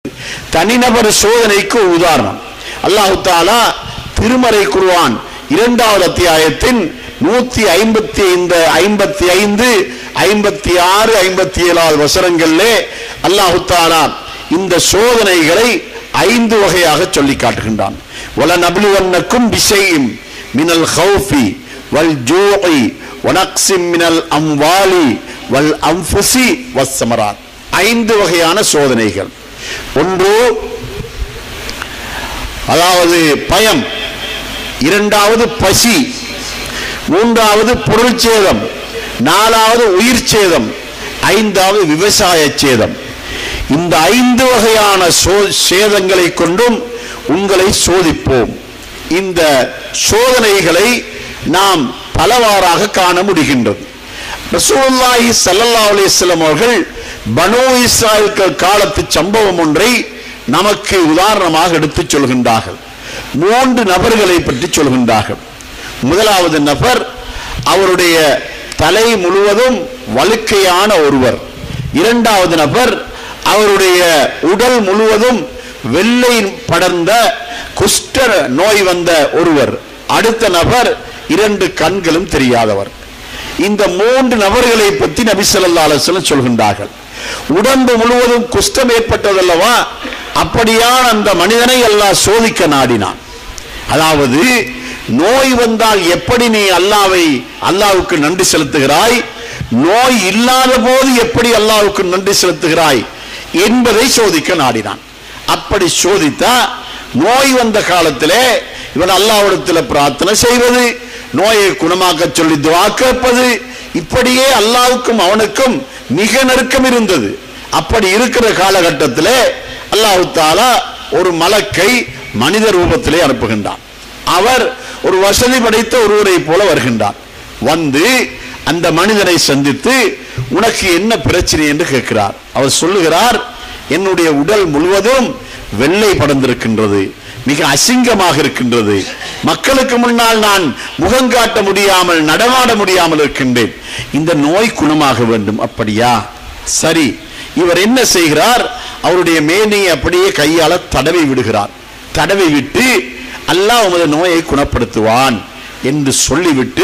தனிநபர் சோதனைக்கு ஒரு உதாரணம் அல்லாஹு தாலா திருமறை குர்ஆன் இரண்டாவது அத்தியாயத்தின் நூத்தி ஐம்பத்தி ஐந்து ஐம்பத்தி ஐந்து ஐம்பத்தி ஆறு ஐம்பத்தி ஏழாவது வசனங்களிலே அல்லாஹு தாலா இந்த சோதனைகளை ஐந்து வகையாக சொல்லி காட்டுகின்றான் வல நபுலுவன்னக்கும் பிஷையும் மினல் ஹவுஃபி வல் ஜூஇ வனக்ஸிம் மினல் அம்வாலி வல் அம்ஃபுசி வஸ்ஸமராத் ஐந்து வகையான சோதனைகள் ஒன்று அதாவது பயம் இரண்டாவது பசி மூன்றாவது பொருள் சேதம் நாலாவது உயிர் சேதம் ஐந்தாவது விவசாய சேதம் இந்த ஐந்து வகையான சோ- சேதங்களை கொண்டும் உங்களை சோதிப்போம் இந்த சோதனைகளை நாம் பலவாறாக காண முடிகின்றது ரசூலுல்லாஹி ஸல்லல்லாஹு அலைஹி வஸல்லம் அவர்கள் பனு இஸ்ராயல்கள் காலத்து சம்பவம் ஒன்றை நமக்கு உதாரணமாக எடுத்துச் சொல்கின்றார்கள் மூன்று நபர்களை பற்றி சொல்கின்றார்கள் முதலாவது நபர் அவருடைய தலை முழுவதும் வழுக்கையான ஒருவர் இரண்டாவது நபர் அவருடைய உடல் முழுவதும் வெள்ளை படர்ந்த குஷ்ட நோய் வந்த ஒருவர் அடுத்த நபர் இரண்டு கண்களும் தெரியாதவர் இந்த மூன்று நபர்களை பற்றி நபி ஸல்லல்லாஹு அலைஹி வஸல்லம் சொல்கின்றார்கள் உடம்பு முழுவதும் குஷ்டம் ஏற்பட்டதல்லவா அப்படியான அந்த மனிதனை அல்லாஹ் சோதிக்க நாடினான் அதாவது நோய் வந்தால் எப்படி நீ அல்லாவை அல்லாவுக்கு நன்றி செலுத்துகிறாய் நோய் இல்லாத போது எப்படி அல்லாவுக்கு நன்றி செலுத்துகிறாய் என்பதை சோதிக்க நாடினான் அப்படி சோதித்தா நோய் வந்த காலத்திலே இவன் அல்லாவிடத்தில் பிரார்த்தனை செய்வது நோயை குணமாக்க சொல்லி துவா கேட்பது இப்படியே அல்லாவுக்கும் அவனுக்கும் மிக நெருக்கம் இருந்தது அப்படி இருக்கிற காலகட்டத்திலே அல்லாஹு தாலா ஒரு மலக்கை மனித ரூபத்திலே அனுப்புகின்றான் அவர் ஒரு வசதி படைத்த ஒருவரை போல வருகின்றார் வந்து அந்த மனிதனை சந்தித்து உனக்கு என்ன பிரச்சனை என்று கேட்கிறார் அவர் சொல்லுகிறார் என்னுடைய உடல் முழுவதும் வெள்ளை படர்ந்திருக்கின்றது மிக அசிங்கமாக இருக்கின்றது மக்களுக்கு முன்னால் நான் முகம் காட்ட முடியாமல் நடமாட முடியாமல் இருக்கின்றேன் இந்த நோய் குணமாக வேண்டும் அப்படியா சரி இவர் என்ன செய்கிறார் அவருடைய மேனியை அப்படியே கையால தடவி விடுகிறார் தடவி விட்டு அல்லாஹ் உமது நோயை குணப்படுத்துவான் என்று சொல்லிவிட்டு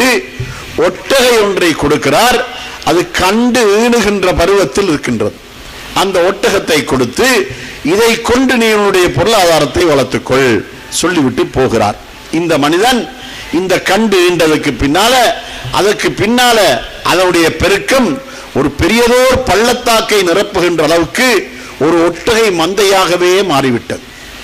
ஒட்டகை ஒன்றை கொடுக்கிறார் அது கண்டு ஈணுகின்ற பருவத்தில் இருக்கின்றது அந்த ஒட்டகத்தை கொடுத்து இதை கொண்டு நீ உன்னுடைய பொருளாதாரத்தை வளர்த்துக்கொள் சொல்லிவிட்டு போகிறார் இந்த மனிதன் இந்த கண்டு ஈண்டதுக்கு பின்னால அதற்கு பின்னால அதனுடைய பெருக்கம் ஒரு பெரியதோர் பள்ளத்தாக்கை நிரப்புகின்ற அளவுக்கு ஒரு ஒட்டகை மந்தையாகவே மாறிவிட்டது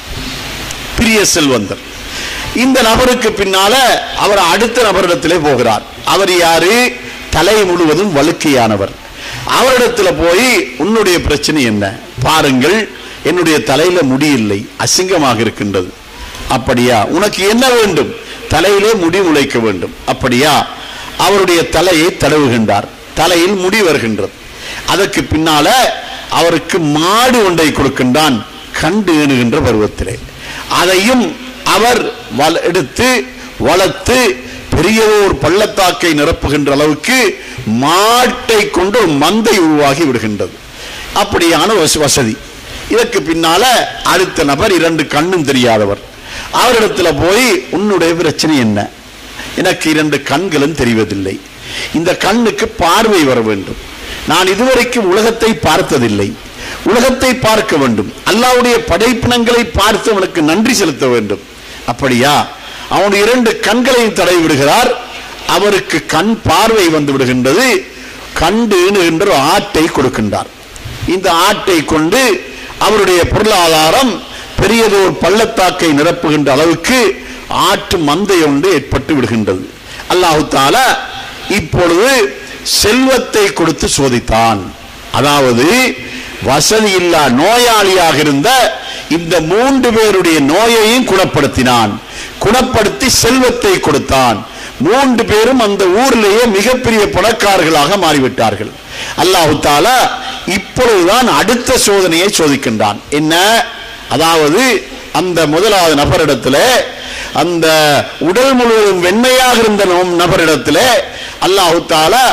பிரிய செல்வந்தர் இந்த நபருக்கு பின்னால அவர் அடுத்த நபரிடத்திலே போகிறார் அவர் யாரு தலை முழுவதும் வழுக்கையானவர் அவரிடத்துல போய் உன்னுடைய பிரச்சனை என்ன பாருங்கள் என்னுடைய தலையில முடி இல்லை அசிங்கமாக இருக்கின்றது அப்படியா உனக்கு என்ன வேண்டும் தலையிலே முடி முளைக்க வேண்டும் அப்படியா அவருடைய தலையை தடவுகின்றார் தலையில் முடி வருகின்றது அதற்கு பின்னால அவருக்கு மாடு ஒன்றை கொடுக்கின்றான் கண்டு எணுகின்ற பருவத்திலே அதையும் அவர் வள- எடுத்து வளர்த்து பெரிய ஒரு பள்ளத்தாக்கை நிரப்புகின்ற அளவுக்கு மாட்டை கொண்டு ஒரு மந்தை உருவாகி விடுகின்றது அப்படியான வச- வசதி இதற்கு பின்னால அடுத்த நபர் இரண்டு கண்ணும் தெரியாதவர் அவரிடத்துல போய் உன்னுடைய பிரச்சனை என்ன எனக்கு இரண்டு கண்களும் தெரிவதில்லை இந்த கண்ணுக்கு பார்வை வர வேண்டும் நான் இதுவரைக்கும் உலகத்தை பார்த்ததில்லை உலகத்தை பார்க்க வேண்டும் அல்லாவுடைய படைப்பினங்களை பார்த்து அவனுக்கு நன்றி செலுத்த வேண்டும் அப்படியா அவன் இரண்டு கண்களையும் தடவி விடுகிறார் அவருக்கு கண் பார்வை வந்து விடுகின்றது கண்டு என்ற ஒரு ஆட்டை கொடுக்கின்றார் இந்த ஆட்டை கொண்டு அவருடைய பொருளாதாரம் பெரியதொரு பள்ளத்தாக்கை நிரப்புகின்ற அளவுக்கு ஆட்டு மந்தை ஒன்று ஏற்பட்டு விடுகின்றது அல்லாஹு தாலா இப்பொழுது செல்வத்தை கொடுத்து சோதித்தான் அதாவது வசதி இல்லா நோயாளியாக இருந்த இந்த மூன்று பேருடைய நோயையும் குணப்படுத்தினான் குணப்படுத்தி செல்வத்தை கொடுத்தான் மூன்று பேரும் அந்த ஊரிலேயே மிகப்பெரிய பணக்காரர்களாக மாறிவிட்டார்கள் அல்லாஹு தாலா இப்பொழுதுதான் அடுத்த சோதனையை சோதிக்கின்றான் என்ன அதாவது அந்த முதலாவது நபரிடத்துல அந்த உடல் முழுவதும் வெண்மையாக இருந்த நம் நபரிடத்துல அல்லாஹு தாலா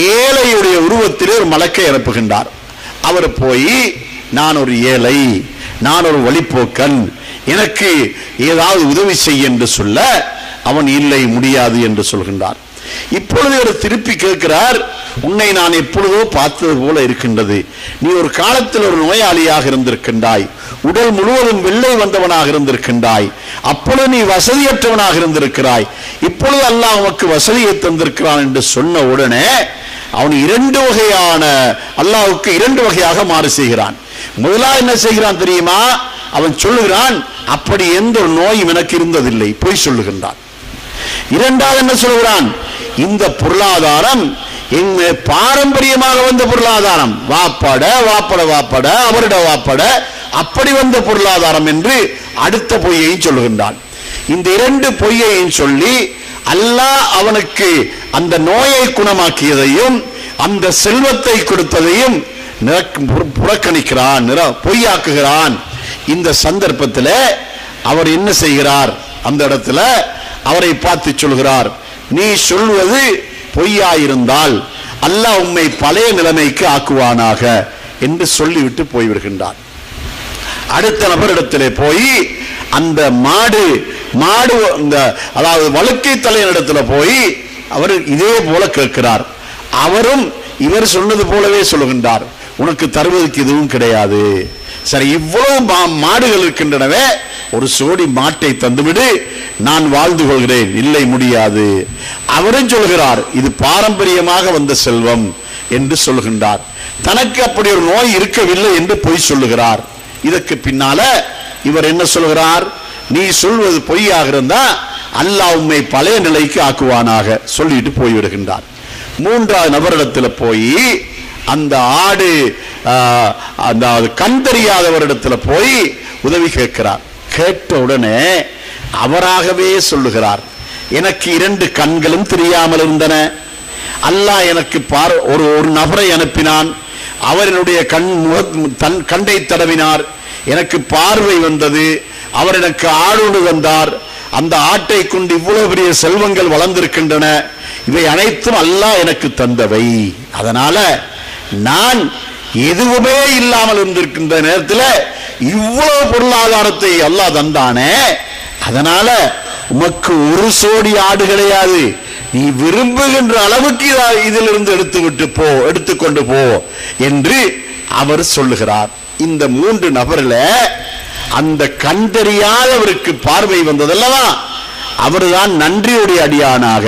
ஏழையுடைய உருவத்திலே ஒரு மலக்கை அனுப்புகின்றார் அவர் போய் நான் ஒரு ஏழை நான் ஒரு வழிப்போக்கன் எனக்கு ஏதாவது உதவி செய் என்று சொல்ல அவன் இல்லை முடியாது என்று சொல்கின்றார் இப்பொழுது அவர் திருப்பி கேட்கிறார் உன்னை நான் எப்பொழுதோ பார்த்தது போல இருக்கின்றது நீ ஒரு காலத்தில் ஒரு நோயாளியாக இருந்திருக்கின்றாய் உடல் முழுவதும் வெள்ளை வந்தவனாக இருந்திருக்கின்றாய் அப்பொழுது நீ வசதியற்றவனாக இருந்திருக்கிறாய் இப்பொழுது அல்லாஹ் உனக்கு வசதியை தந்திருக்கிறான் என்று சொன்ன உடனே அவன் இரண்டு வகையான அல்லாஹ்வுக்கு இரண்டு வகையாக மாறு செய்கிறான் முதலா என்ன செய்கிறான் தெரியுமா அவன் சொல்லுகிறான் அப்படி எந்த ஒரு நோயும் எனக்கு இருந்ததில்லை பொய் சொல்லுகின்றான் இரண்டாவது என்ன சொல்கிறான் இந்த பொருளாதாரம் எங்க பாரம்பரியமாக வந்த பொருளாதாரம் வாப்பட வாப்பட வாப்பட அவரிட வாப்பட அப்படி வந்த பொருளாதாரம் என்று அடுத்த பொய்யையும் சொல்லுகின்றான் இந்த இரண்டு பொய்யையும் சொல்லி அல்லாஹ் அவனுக்கு அந்த நோயை குணமாக்கியதையும் அந்த செல்வத்தை கொடுத்ததையும் நிரக்- புற- புறக்கணிக்கிறான் நிர- பொய்யாக்குகிறான் இந்த சந்தர்ப்பத்தில் அவர் என்ன செய்கிறார் அந்த இடத்துல அவரை பார்த்து சொல்கிறார் நீ சொல்வது பொய்யாயிருந்தால் அல்லாஹ் உம்மை பழைய நிலைமைக்கு ஆக்குவானாக என்று சொல்லிவிட்டு போய்விடுகின்றார் அடுத்த நபரிடத்திலே போய் அந்த மாடு மாடு இந்த அதாவது வழுக்கை தலையனிடத்துல போய் அவர் இதே போல கேட்கிறார் அவரும் இவர் சொன்னது போலவே சொல்லுகின்றார் உனக்கு தருவதற்கு எதுவும் கிடையாது சரி இவ்வளவு மா- மாடுகள் இருக்கின்றனவே ஒரு சோடி மாட்டை தந்துவிடு நான் வாழ்ந்து கொள்கிறேன் இல்லை முடியாது அவரும் சொல்கிறார் இது பாரம்பரியமாக வந்த செல்வம் என்று சொல்லுகின்றார் தனக்கு அப்படி ஒரு நோய் இருக்கவில்லை என்று பொய் சொல்லுகிறார் இதற்கு பின்னால இவர் என்ன சொல்கிறார் நீ சொல்வது பொய்யாக இருந்தா அல்லாஹ் உம்மை பழைய நிலைக்கு ஆக்குவானாக சொல்லிட்டு போய்விடுகின்றார் மூன்றாவது நபரிடத்தில் போய் அந்த ஆடு ஆ, அந்த அது கண் தெரியாதவரிடத்துல போய் உதவி கேட்கிறார் கேட்ட உடனே அவராகவே சொல்லுகிறார் எனக்கு இரண்டு கண்களும் தெரியாமல் இருந்தன அல்லாஹ் எனக்கு பார் ஒரு ஒரு நபரை அனுப்பினான் அவர் என்னுடைய கண் முக தன் கண்டை தடவினார் எனக்கு பார்வை வந்தது அவர் எனக்கு ஆடோடு வந்தார் அந்த ஆட்டை கொண்டு இவ்வளவு பெரிய செல்வங்கள் வளர்ந்திருக்கின்றன இவை அனைத்தும் அல்லாஹ் எனக்கு தந்தவை அதனால நான் எதுவுமே இல்லாமல் இருந்திருக்கின்ற நேரத்தில் இவ்வளவு பொருளாதாரத்தை அல்லாஹ் தந்தானே அதனால உமக்கு ஒரு சோடி ஆடு கிடையாது நீ விரும்புகின்ற அளவுக்கு இத- இதிலிருந்து எடுத்து விட்டு போ எடுத்துக்கொண்டு போ என்று அவர் சொல்லுகிறார் இந்த மூன்று நபர்ல அந்த கண் தெரியாதவருக்கு பார்வை வந்ததல்லவா அவர்தான் நன்றியுடைய அடியானாக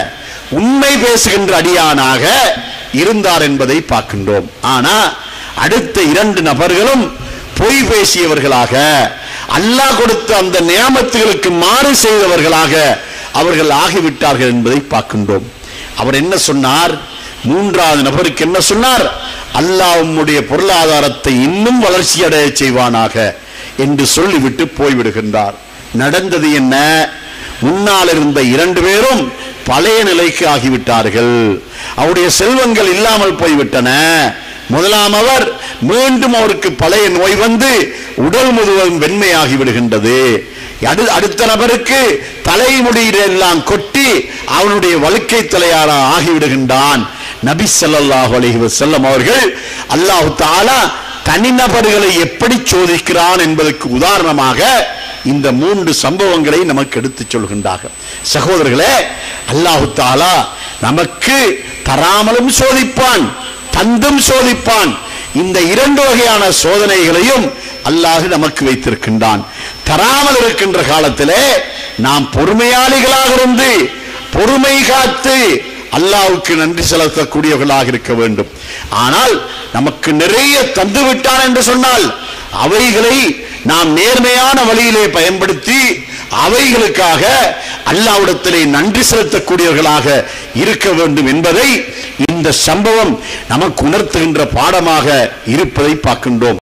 உண்மை பேசுகின்ற அடியானாக இருந்தார் என்பதை பார்க்கின்றோம் ஆனா அடுத்த இரண்டு நபர்களும் பொய் பேசியவர்களாக அல்லாஹ் கொடுத்த அந்த நியாமத்துகளுக்கு மாறு செய்தவர்களாக அவர்கள் ஆகிவிட்டார்கள் என்பதை பார்க்கின்றோம் அவர் என்ன சொன்னார் மூன்றாவது நபருக்கு என்ன சொன்னார் அல்லாஹ் உம்முடைய பொருளாதாரத்தை இன்னும் வளர்ச்சி அடைய செய்வானாக என்று சொல்லிவிட்டு போய்விடுகின்றார் நடந்தது என்ன முன்னால் இருந்த இரண்டு பேரும் பழைய நிலைக்கு ஆகிவிட்டார்கள் அவருடைய செல்வங்கள் இல்லாமல் போய்விட்டன முதலாம் அவர் மீண்டும் அவருக்கு பழைய நோய் வந்து உடல் முழுவதும் வெண்மையாகி விடுகின்றது அடு- அடுத்த நபருக்கு தலைமுடியில் எல்லாம் கொட்டி அவனுடைய வழுக்கை தலையார ஆகிவிடுகின்றான் நபி ஸல்லல்லாஹு அலைஹி வஸல்லம் அவர்கள் அல்லாஹ் தஆலா தனிநபர்களை எப்படி சோதிக்கிறான் என்பதற்கு உதாரணமாக இந்த மூன்று சம்பவங்களை நமக்கு எடுத்துச் சொல்கின்றார்கள் சகோதரர்களே அல்லாஹு தாலா நமக்கு தராமலும் சோதிப்பான் தந்தும் சோதிப்பான் இந்த இரண்டு வகையான சோதனைகளையும் அல்லாஹ் நமக்கு வைத்திருக்கின்றான் தராமல் இருக்கின்ற காலத்திலே நாம் பொறுமையாளிகளாக இருந்து பொறுமை காத்து அல்லாஹ்வுக்கு நன்றி செலுத்தக்கூடியவர்களாக இருக்க வேண்டும் ஆனால் நமக்கு நிறைய தந்து விட்டான் என்று சொன்னால் அவைகளை நாம் நேர்மையான வழியிலே பயன்படுத்தி அவைகளுக்காக அல்லாவிடத்திலே நன்றி செலுத்தக்கூடியவர்களாக இருக்க வேண்டும் என்பதை இந்த சம்பவம் நமக்கு உணர்த்துகின்ற பாடமாக இருப்பதை பார்க்கின்றோம்